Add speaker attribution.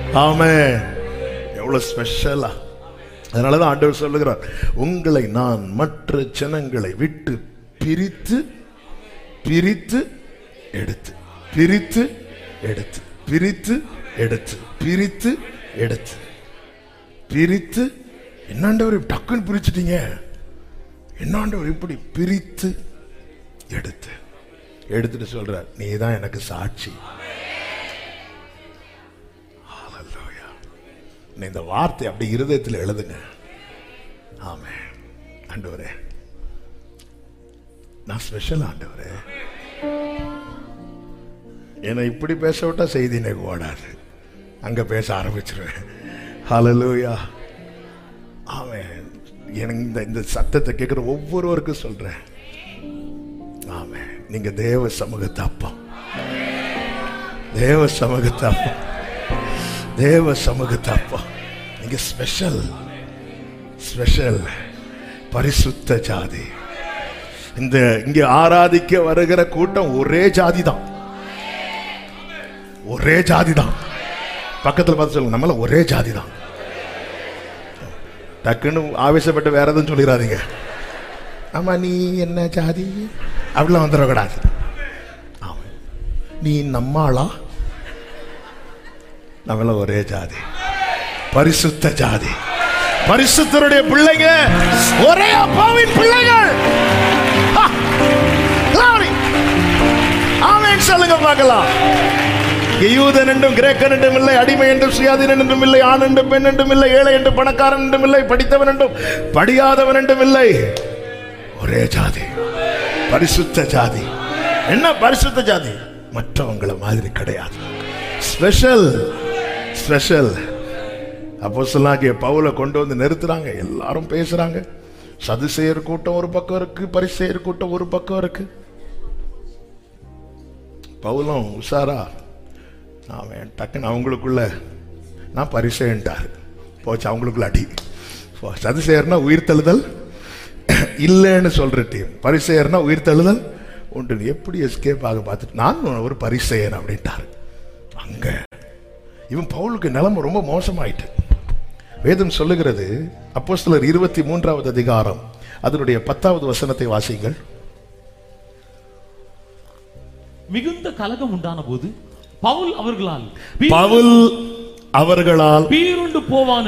Speaker 1: ஆமே எவ்வளவு ஸ்பெஷலா அதனாலதான் ஆண்டவர் சொல்லுகிறார் உங்களை நான் மற்ற ஜனங்களை விட்டு பிரித்து பிரித்து எடுத்து பிரித்து எடுத்து பிரித்து எடுத்து பிரித்து எடுத்து பிரித்து என்னாண்டவர் டக்குன்னு பிரிச்சிட்டீங்க என்னாண்டவர் இப்படி பிரித்து எடுத்து எடுத்துட்டு சொல்றார் நீ தான் எனக்கு சாட்சி Hallelujah. நீ இந்த வார்த்தை அப்படி இருதயத்தில் எழுதுங்க ஆமே ஆண்டவரே நான் ஸ்பெஷல் ஆண்டவரே என்னை இப்படி பேச விட்டா செய்தி எனக்கு ஓடாது அங்க பேச ஆரம்பிச்சிருவேன் ஹalleluya ஆமென் எனக்கு இந்த இந்த சத்தத்தை கேட்குற ஒவ்வொருவருக்கும் சொல்றேன் ஆமென் நீங்க தேவ சமூகத்தை அப்பா தேவ சமூகத்தை அப்பா தேவ சமூகத்தை அப்பா நீங்க ஸ்பெஷல் ஸ்பெஷல் பரிசுத்த ஜாதி இந்த இங்க ஆராதிக்க வருகிற கூட்டம் ஒரே ஜாதி தான் ஒரே ஜாதி தான் பக்கத்துல பார்த்து சொல்லுங்க நம்மள ஒரே ஜாதி தான் டக்குன்னு ஆவேசப்பட்டு வேற எதுவும் சொல்லிடாதீங்க ஆமா நீ என்ன ஜாதி அப்படிலாம் வந்துடக்கூடாது ஆமா நீ நம்மாளா நம்மள ஒரே ஜாதி பரிசுத்த ஜாதி பரிசுத்தருடைய பிள்ளைங்க ஒரே அப்பாவின் பிள்ளைகள் Ha! Glory! ஆமென் சொல்லுங்க பார்க்கலாம் இங்கே யூதன் என்றும் கிரேக்கன் என்றும் இல்லை அடிமை என்றும் சுயாதீனன் என்றும் இல்லை ஆண் என்றும் பெண் என்றும் இல்லை ஏழை என்றும் பணக்காரன் என்றும் இல்லை படித்தவன் என்றும் படியாதவன் என்றும் இல்லை ஒரே ஜாதி பரிசுத்த ஜாதி என்ன பரிசுத்த ஜாதி மற்றவங்கள மாதிரி கிடையாது ஸ்பெஷல் ஸ்பெஷல் அப்போ சொல்லாகிய பவுலை கொண்டு வந்து நிறுத்துறாங்க எல்லாரும் பேசுறாங்க சதுசெயர் கூட்டம் ஒரு பக்கம் இருக்கு பரிசெயர் கூட்டம் ஒரு பக்கம் இருக்கு பவுலும் உஷாரா அவன் டக்குன்னு அவங்களுக்குள்ள நான் பரிசேன்ட்டார் போச்சு அவங்களுக்குள்ள அடி போ, சதுசேயர்னா உயிர் தழுதல் இல்லைன்னு சொல்ற டீம் பரிசெயர்னா உயிர் தழுதல் உண்டு எப்படி எஸ்கேப் ஆக பார்த்துட்டு நான் ஒரு பரிசெயன் அப்படின்ட்டார் அங்க இவன் பவுலுக்கு நிலைமை ரொம்ப மோசமாயிட்டு வேதம் சொல்லுகிறது அப்போஸ்தலர் இருபத்தி மூன்றாவது அதிகாரம் அதனுடைய பத்தாவது வசனத்தை வாசிங்கள்
Speaker 2: மிகுந்த கலகம் உண்டான போது பவுல் அவர்களால்
Speaker 1: பவுல் அவர்களால்
Speaker 2: பீருண்டு போவான்